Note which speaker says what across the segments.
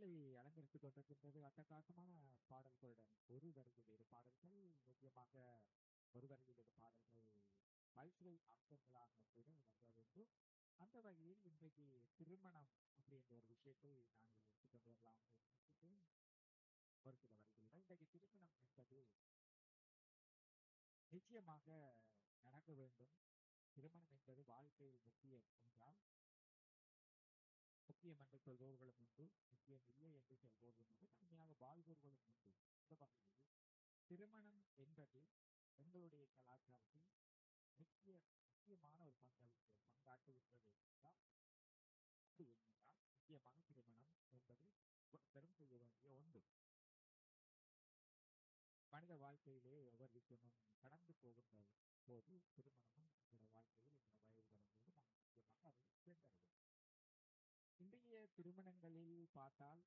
Speaker 1: நிகழ்ச்சியை அலங்கரித்துக் கொண்டிருக்கின்றது அட்டகாசமான பாடல்களுடன் ஒரு வரியில் இரு பாடல்கள் முக்கியமாக ஒரு வரியில் இரு பாடல்கள் பல்சுவை அம்சங்களாக கூட வர வேண்டும் அந்த வகையில் இன்றைக்கு திருமணம் அப்படின்ற ஒரு விஷயத்தை நாங்கள் எடுத்துக்கொண்டு வரலாம் என்று ஒரு சில வரிகளுடன் இன்றைக்கு திருமணம் என்பது நிச்சயமாக நடக்க வேண்டும் திருமணம் என்பது வாழ்க்கையில் முக்கியம் என்றால் முக்கியம் என்று சொல்பவர்களும் உண்டு முக்கியம் இல்லை என்று சொல்பவர்களும் உண்டு தனியாக வாழ்பவர்களும் உண்டு இந்த வகையில் திருமணம் என்பது எங்களுடைய கலாச்சாரத்தில் முக்கிய முக்கியமான ஒரு பங்களிப்பு பங்காற்றுகின்றது என்றால் அது என்னதான் முக்கியமான திருமணம் என்பது பெரும் செய்ய வேண்டிய ஒன்று மனித வாழ்க்கையிலே ஒவ்வொரு விஷயமும் கடந்து போகின்ற போது திருமணமும் எங்களோட வாழ்க்கையில் எங்களோட வயது வரும்போது நாம் முக்கியமாக அதை சென்றடைவோம் இன்றைய திருமணங்களில் பார்த்தால்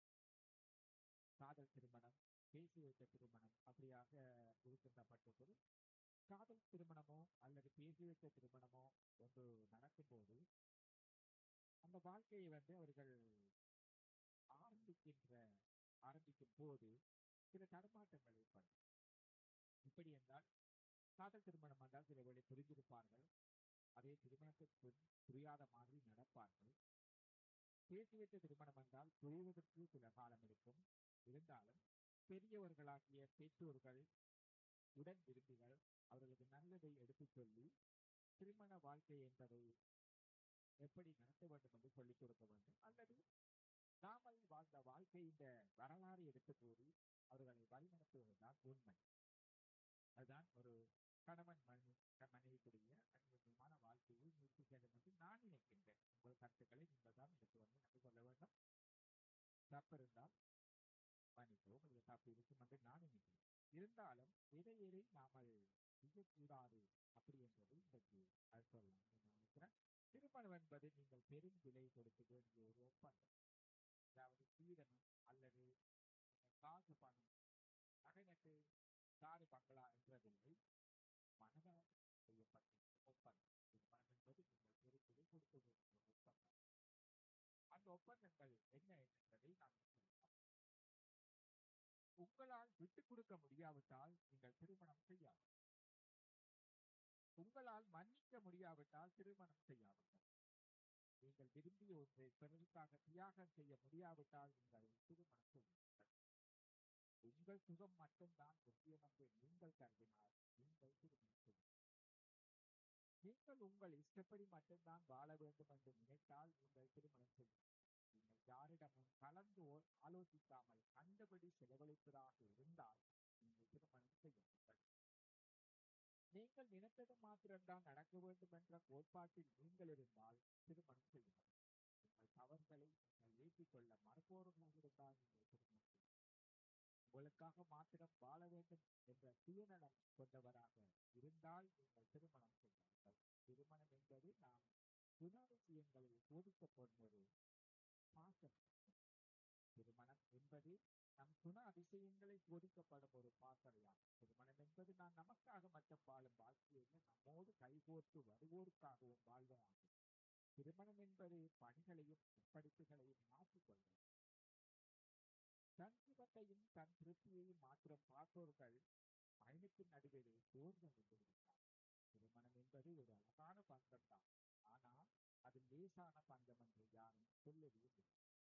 Speaker 1: காதல் திருமணம் பேசி வைத்த திருமணம் அப்படியாக இருக்கின்ற பட்சத்தில் காதல் திருமணமோ அல்லது பேசி வைத்த திருமணமோ ஒன்று நடக்கும்போது அந்த வாழ்க்கையை வந்து அவர்கள் ஆரம்பிக்கின்ற ஆரம்பிக்கும் போது சில தடுமாற்றங்கள் ஏற்படும் இப்படி என்றால் காதல் திருமணம் என்றால் சில வேளை புரிந்திருப்பார்கள் அதே திருமணத்திற்கு புரியாத மாதிரி நடப்பார்கள் பேசி வைத்த திருமணம் என்றால் புரிவதற்கு சில காலம் எடுக்கும் இருந்தாலும் பெரியவர்களாகிய பெற்றோர்கள் உடன் விரும்பிகள் அவர்களுக்கு நல்லதை எடுத்துச் சொல்லி திருமண வாழ்க்கை என்பதை எப்படி நடத்த வேண்டும் என்று சொல்லிக் கொடுக்க வேண்டும் அல்லது நாமல் வாழ்ந்த வாழ்க்கை இந்த வரலாறு எடுத்து கூறி அவர்களை வழிநடத்துவதுதான் உண்மை அதுதான் ஒரு கணவன் மனைவி மனைவிக்குரிய அந்நியமான வாழ்க்கையை நிறுத்தி செல்லும் என்று நான் நினைக்கின்றேன் உங்கள் கருத்துக்களை நீங்கள் தான் எடுத்து வந்து எனக்கு சொல்ல வேண்டும் தப்பு இருந்தால் மன்னிக்கவும் இது தப்பு இருக்கும் என்று நான் நினைக்கிறேன் இருந்தாலும் எதை எதை நாமல் செய்யக்கூடாது அப்படி என்பதை இன்றைக்கு அது சொல்லலாம் நான் நினைக்கிறேன் திருமணம் என்பது நீங்கள் பெரும் விலை கொடுக்க வேண்டிய ஒரு ஒப்பந்தம் அதாவது சீதனம் அல்லது காசு பணம் நகை நட்டு காரு பங்களா என்றதில்லை மனதால் செய்யப்பட்ட ஒப்பந்தம் திருமணம் என்பது நீங்கள் பெரும் விலை கொடுக்க வேண்டிய ஒரு ஒப்பந்தம் அந்த ஒப்பந்தங்கள் என்ன என்பதை நாம் சொல்லலாம் உங்களால் விட்டுக் கொடுக்க முடியாவிட்டால் நீங்கள் திருமணம் செய்யாது உங்களால் மன்னிக்க முடியாவிட்டால் திருமணம் செய்யாவிட்டால் நீங்கள் விரும்பிய ஒன்றை பிறருக்காக தியாகம் செய்ய முடியாவிட்டால் நீங்கள் திருமணம் செய்யுங்கள் உங்கள் சுகம் மட்டும்தான் முக்கியம் என்று நீங்கள் கருதினால் நீங்கள் திருமணம் செய்யுங்கள் நீங்கள் உங்கள் இஷ்டப்படி மட்டும்தான் வாழ வேண்டும் என்று நினைத்தால் நீங்கள் திருமணம் செய்யுங்கள் நீங்கள் யாரிடமும் கலந்து ஆலோசிக்காமல் கண்டபடி செலவழிப்பதாக இருந்தால் நீங்கள் திருமணம் செய்யுங்கள் நீங்கள் நினைத்தது மாத்திரம்தான் நடக்க வேண்டும் என்ற கோட்பாட்டில் நீங்கள் இருந்தால் திருமணம் செய்யுங்கள் உங்கள் தவறுகளை நீங்கள் ஏற்றிக்கொள்ள மறுப்பவர்களாக இருந்தால் நீங்கள் திருமணம் செய்யுங்கள் உங்களுக்காக மாத்திரம் வாழ வேண்டும் என்ற சுயநலம் கொண்டவராக இருந்தால் நீங்கள் திருமணம் செய்வார்கள் திருமணம் என்பது நாம் குணாதிசயங்களில் சோதிக்கப்படும் ஒரு பாசம் திருமணம் என்பது நம் குண அதிசயங்களை சோதிக்கப்படும் ஒரு பாசறையாகும் திருமணம் என்பது நான் நமக்காக மட்டும் வாழும் வாழ்க்கையில் நம்மோடு கைகோர்த்து வருவோருக்காகவும் வாழ்வதாகும் திருமணம் என்பது பணிகளையும் படிப்புகளையும் மாற்றிக்கொள்வது தன் சுகத்தையும் தன் திருப்தியையும் மாத்திரம் பார்ப்பவர்கள் பயணத்தின் நடுவிலே சோர்ந்து விடுகிறார் திருமணம் என்பது ஒரு அழகான பந்தம் தான் ஆனால் அது லேசான பந்தம் என்று யாரும் சொல்லவே இல்லை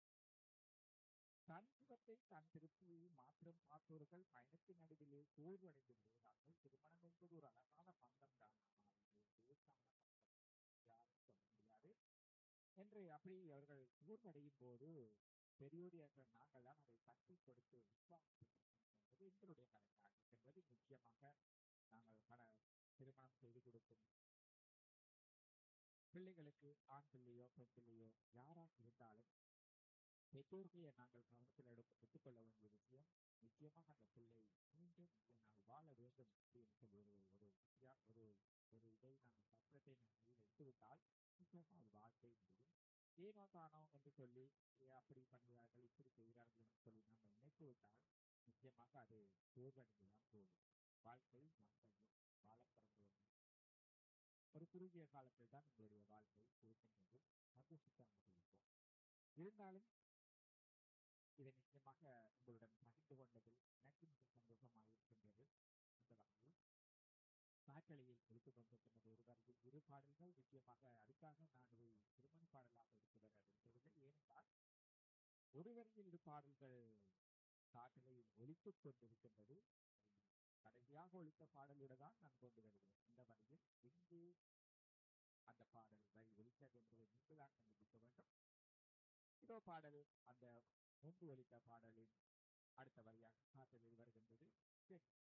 Speaker 1: தன் சுகத்தை தன் திருப்தியை மாத்திரம் பார்ப்பவர்கள் பயணத்தின் நடுவிலே சோர்வடைந்து விடுகிறார்கள் திருமணம் என்பது ஒரு அழகான பந்தம் தான் ஆனால் இது லேசான பந்தம் யாரும் சொல்ல முடியாது என்று அப்படி அவர்கள் சோர்வடையும் போது பெரியோரியாக நாங்கள் தான் அதை தட்டி கொடுத்து விசுவாசப்படுத்துவது எங்களுடைய கடமையாகும் என்பது முக்கியமாக நாங்கள் பல திருமணம் செய்து கொடுக்கும் பிள்ளைகளுக்கு ஆண் பிள்ளையோ பெண் பிள்ளையோ யாராக இருந்தாலும் பெற்றோர்களை நாங்கள் கவனத்தில் எடுத்து எடுத்துக்கொள்ள வேண்டிய விஷயம் நிச்சயமாக அந்த பிள்ளை மீண்டும் நாங்கள் வாழ வேண்டும் என்று சொல்லி ஒரு ஒரு ஒரு ஒரு இதை நாங்கள் சத்திரத்தை நாங்கள் எடுத்துவிட்டால் நிச்சயமாக அது வாழ்க்கை முடியும் ஏனோ தானோ என்று சொல்லி அப்படி பண்ணுகிறார்கள் இப்படி செய்கிறார்கள் என்று சொல்லி நம்ம நினைத்து விட்டால் நிச்சயமாக அது சோர்வடைந்துதான் போகும் வாழ்க்கை வாழ்க்கையும் வாழ பிறந்தவர்கள் ஒரு குறுகிய காலத்தில் தான் உங்களுடைய வாழ்க்கை இருக்கின்றது சந்தோஷத்தை நம்ம இருப்போம் இருந்தாலும் இதை நிச்சயமாக உங்களுடன் பகிர்ந்து கொண்டதில் எனக்கு மிக சந்தோஷமாக இருக்கின்றது அந்த வகையில் காற்றலையில் ஒழித்துக் கொண்டிருக்கின்றது ஒரு வரையில் இரு பாடல்கள் நிச்சயமாக அதுக்காக நான் ஒரு திருமண பாடலாக எடுத்து வர விரும்பவில்லை ஏனென்றால் ஒரு வரியில் இரு பாடல்கள் காற்றலையில் ஒழித்துக் கொண்டிருக்கின்றது கடைசியாக ஒழித்த பாடலோடு தான் நான் கொண்டு வருகிறேன் இந்த வரையில் எங்கு அந்த பாடல் வரி ஒழித்தது என்பதை நீங்கள் தான் கண்டுபிடிக்க வேண்டும் இதோ பாடல் அந்த முன்பு ஒழித்த பாடலின் அடுத்த வரியாக காற்றலில் வருகின்றது சரி